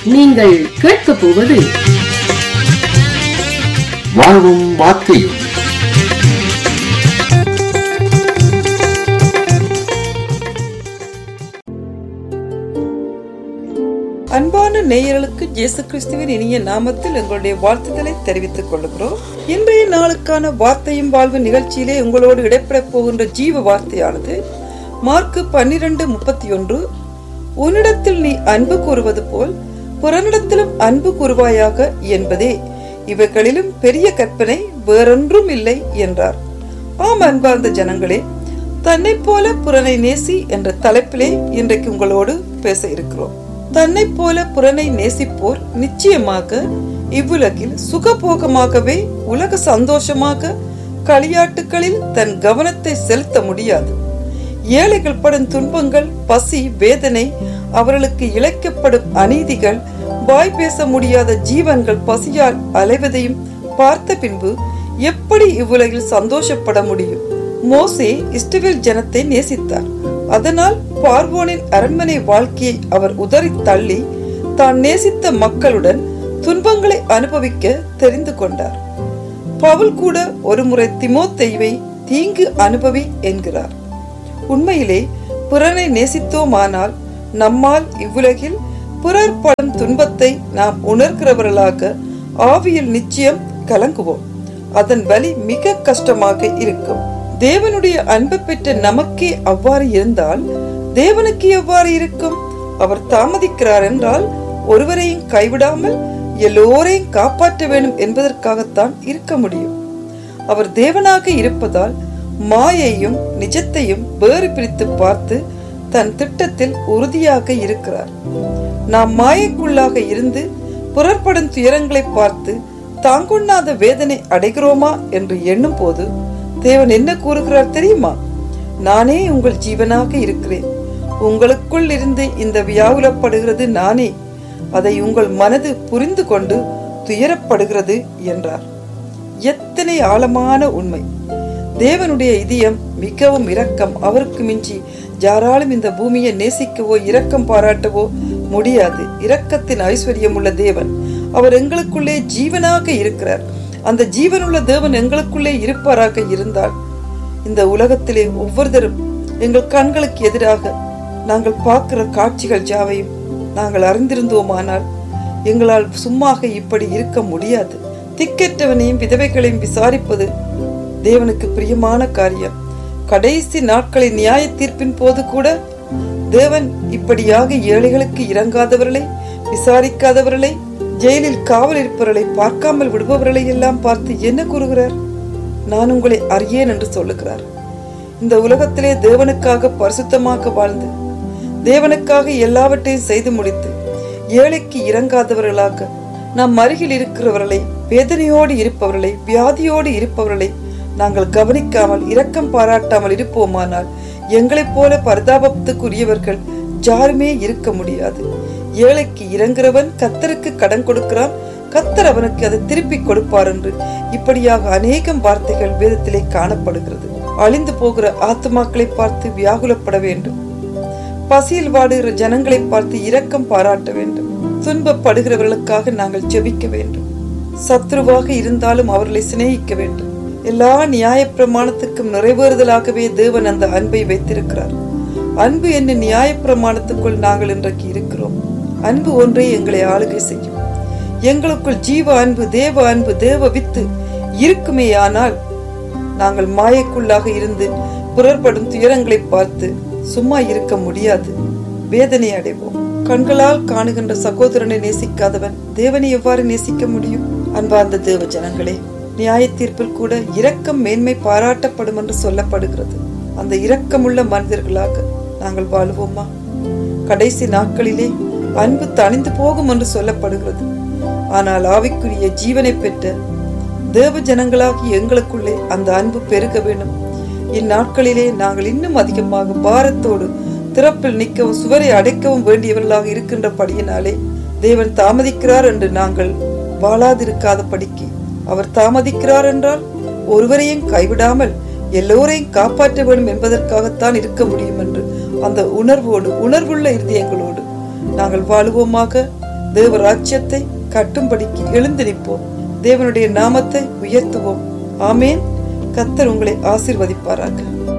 நீங்கள் கேட்கப் போவது வாழ்வும் வார்த்தையும் அன்பான நேயர்களுக்கு இயேசு கிறிஸ்துவின் இனிய நாமத்தில் எங்களுடைய வாழ்த்துக்களை தெரிவித்துக் கொள்கிறோம் இன்றைய நாளுக்கான வார்த்தையும் வாழ்வு நிகழ்ச்சியிலே உங்களோடு இடைப்பட போகின்ற ஜீவ வார்த்தையானது மார்க்கு பன்னிரண்டு முப்பத்தி ஒன்று உன்னிடத்தில் நீ அன்பு கூறுவது போல் புறனிடத்திலும் அன்பு கூறுவாயாக என்பதே இவைகளிலும் பெரிய கற்பனை வேறொன்றும் இல்லை என்றார் ஆம் அன்பார்ந்த ஜனங்களே தன்னை போல புறனை நேசி என்ற தலைப்பிலே இன்றைக்கு உங்களோடு பேச இருக்கிறோம் தன்னை போல புறனை நேசிப்போர் நிச்சயமாக இவ்வுலகில் சுகபோகமாகவே உலக சந்தோஷமாக களியாட்டுகளில் தன் கவனத்தை செலுத்த முடியாது ஏழைகள் படும் துன்பங்கள் பசி வேதனை அவர்களுக்கு இழைக்கப்படும் அநீதிகள் வாய் பேச முடியாத ஜீவன்கள் பசியால் அலைவதையும் பார்த்த பின்பு எப்படி இவ்வுலகில் சந்தோஷப்பட முடியும் மோசே இஸ்ரவேல் ஜனத்தை நேசித்தார் அதனால் பார்வோனின் அரண்மனை வாழ்க்கையை அவர் உதறி தள்ளி தான் நேசித்த மக்களுடன் துன்பங்களை அனுபவிக்க தெரிந்து கொண்டார் பவுல் கூட ஒருமுறை திமோத்தெய்வை தீங்கு அனுபவி என்கிறார் உண்மையிலே பிறனை நேசித்தோமானால் நம்மால் இவ்வுலகில் பிறர் படும் துன்பத்தை நாம் உணர்கிறவர்களாக ஆவியில் நிச்சயம் கலங்குவோம் அதன் வலி மிக கஷ்டமாக இருக்கும் தேவனுடைய அன்பு பெற்ற நமக்கே அவ்வாறு இருந்தால் தேவனுக்கு எவ்வாறு இருக்கும் அவர் தாமதிக்கிறார் என்றால் ஒருவரையும் கைவிடாமல் எல்லோரையும் காப்பாற்ற வேண்டும் என்பதற்காகத்தான் இருக்க முடியும் அவர் தேவனாக இருப்பதால் மாயையும் நிஜத்தையும் வேறு பிரித்து பார்த்து தன் திட்டத்தில் உறுதியாக இருக்கிறார் நாம் மாயைக்குள்ளாக இருந்து புறப்படும் துயரங்களை பார்த்து தாங்குண்ணாத வேதனை அடைகிறோமா என்று எண்ணும் போது தேவன் என்ன கூறுகிறார் தெரியுமா நானே உங்கள் ஜீவனாக இருக்கிறேன் உங்களுக்குள் இருந்து இந்த வியாகுலப்படுகிறது நானே அதை உங்கள் மனது புரிந்து கொண்டு துயரப்படுகிறது என்றார் எத்தனை ஆழமான உண்மை தேவனுடைய இதயம் மிகவும் இரக்கம் அவருக்கு மிஞ்சி யாராலும் இந்த பூமியை நேசிக்கவோ இரக்கம் பாராட்டவோ முடியாது இரக்கத்தின் ஐஸ்வர்யம் உள்ள தேவன் அவர் எங்களுக்குள்ளே ஜீவனாக இருக்கிறார் அந்த ஜீவனுள்ள தேவன் எங்களுக்குள்ளே இருப்பாராக இருந்தால் இந்த உலகத்திலே ஒவ்வொருத்தரும் எங்கள் கண்களுக்கு எதிராக நாங்கள் பார்க்கிற காட்சிகள் ஜாவையும் நாங்கள் அறிந்திருந்தோமானால் எங்களால் சும்மாக இப்படி இருக்க முடியாது திக்கற்றவனையும் விதவைகளையும் விசாரிப்பது தேவனுக்கு பிரியமான காரியம் கடைசி நாட்களின் நியாய தீர்ப்பின் போது கூட தேவன் இப்படியாக ஏழைகளுக்கு இறங்காதவர்களை விசாரிக்காதவர்களை ஜெயிலில் காவல் இருப்பவர்களை பார்க்காமல் விடுபவர்களை எல்லாம் பார்த்து என்ன கூறுகிறார் நான் உங்களை அறியேன் என்று சொல்லுகிறார் இந்த உலகத்திலே தேவனுக்காக பரிசுத்தமாக வாழ்ந்து தேவனுக்காக எல்லாவற்றையும் செய்து முடித்து ஏழைக்கு இறங்காதவர்களாக நம் அருகில் இருக்கிறவர்களை வேதனையோடு இருப்பவர்களை வியாதியோடு இருப்பவர்களை நாங்கள் கவனிக்காமல் இரக்கம் பாராட்டாமல் இருப்போமானால் எங்களைப் போல பரிதாபத்துக்குரியவர்கள் யாருமே இருக்க முடியாது ஏழைக்கு இறங்குறவன் கத்தருக்கு கடன் கொடுக்கிறான் கத்தர் அவனுக்கு அதை திருப்பி கொடுப்பார் என்று இப்படியாக அநேகம் வார்த்தைகள் வேதத்திலே காணப்படுகிறது அழிந்து போகிற ஆத்துமாக்களை பார்த்து வியாகுலப்பட வேண்டும் பசியில் வாடுகிற ஜனங்களை பார்த்து இரக்கம் பாராட்ட வேண்டும் துன்பப்படுகிறவர்களுக்காக நாங்கள் ஜெபிக்க வேண்டும் சத்ருவாக இருந்தாலும் அவர்களை சிநேகிக்க வேண்டும் எல்லா நியாய பிரமாணத்துக்கும் நிறைவேறுதலாகவே தேவன் அந்த அன்பை வைத்திருக்கிறார் அன்பு என்ன நியாய பிரமாணத்துக்குள் நாங்கள் இன்றைக்கு இருக்கிறோம் அன்பு ஒன்றே எங்களை ஆளுகை செய்யும் எங்களுக்குள் ஜீவ அன்பு தேவ அன்பு தேவ வித்து இருக்குமே ஆனால் நாங்கள் மாயக்குள்ளாக இருந்து புறப்படும் துயரங்களை பார்த்து சும்மா இருக்க முடியாது வேதனை அடைவோம் கண்களால் காணுகின்ற சகோதரனை நேசிக்காதவன் தேவனை எவ்வாறு நேசிக்க முடியும் அன்பார்ந்த தேவ ஜனங்களே நியாய தீர்ப்பில் கூட இரக்கம் மேன்மை பாராட்டப்படும் என்று சொல்லப்படுகிறது அந்த இரக்கமுள்ள மனிதர்களாக நாங்கள் வாழ்வோமா கடைசி நாட்களிலே அன்பு தணிந்து போகும் என்று சொல்லப்படுகிறது ஆனால் ஆவிக்குரிய ஜீவனை பெற்ற தேவ ஜனங்களாகி எங்களுக்குள்ளே அந்த அன்பு பெருக வேண்டும் இந்நாட்களிலே நாங்கள் இன்னும் அதிகமாக பாரத்தோடு திறப்பில் நிற்கவும் சுவரை அடைக்கவும் வேண்டியவர்களாக இருக்கின்றபடியினாலே தேவன் தாமதிக்கிறார் என்று நாங்கள் வாழாதிருக்காத படிக்கு அவர் தாமதிக்கிறார் என்றால் ஒருவரையும் கைவிடாமல் எல்லோரையும் காப்பாற்ற வேண்டும் என்பதற்காகத்தான் இருக்க முடியும் என்று அந்த உணர்வோடு உணர்வுள்ள இருதயங்களோடு நாங்கள் வாழுவோமாக தேவ ராஜ்யத்தை கட்டும்படிக்கு எழுந்து நிற்போம் தேவனுடைய நாமத்தை உயர்த்துவோம் ஆமேன் கத்தர் உங்களை ஆசீர்வதிப்பாராக